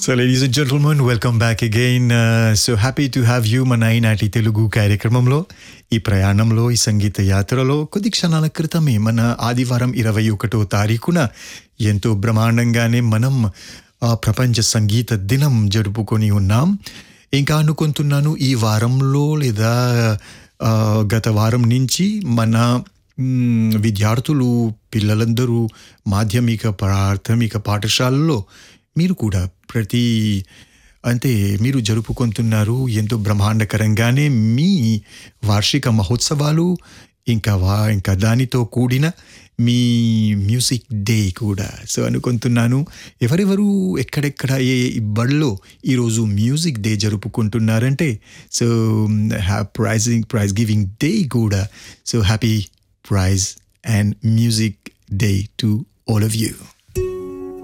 So, ladies and gentlemen, welcome back again. Uh, so happy to have you మన ఈనాటి తెలుగు కార్యక్రమంలో ఈ ప్రయాణంలో ఈ సంగీత యాత్రలో కొద్ది క్షణాల క్రితమే మన ఆదివారం ఇరవై ఒకటో తారీఖున ఎంతో బ్రహ్మాండంగానే మనం ఆ, ప్రపంచ సంగీత దినం జరుపుకొని ఉన్నాం ఇంకా అనుకుంటున్నాను ఈ వారంలో లేదా ఆ, గత వారం నుంచి మన మ్, విద్యార్థులు పిల్లలందరూ మాధ్యమిక ప్రాథమిక పాఠశాలలో మీరు కూడా ప్రతి అంటే మీరు జరుపుకుంటున్నారు ఎంతో బ్రహ్మాండకరంగానే మీ వార్షిక మహోత్సవాలు ఇంకా వా ఇంకా దానితో కూడిన మీ మ్యూజిక్ డే కూడా సో అనుకుంటున్నాను ఎవరెవరు ఎక్కడెక్కడ ఏ బడిలో ఈరోజు మ్యూజిక్ డే జరుపుకుంటున్నారంటే so prizing prize giving day కూడా so happy prize and music day to all of you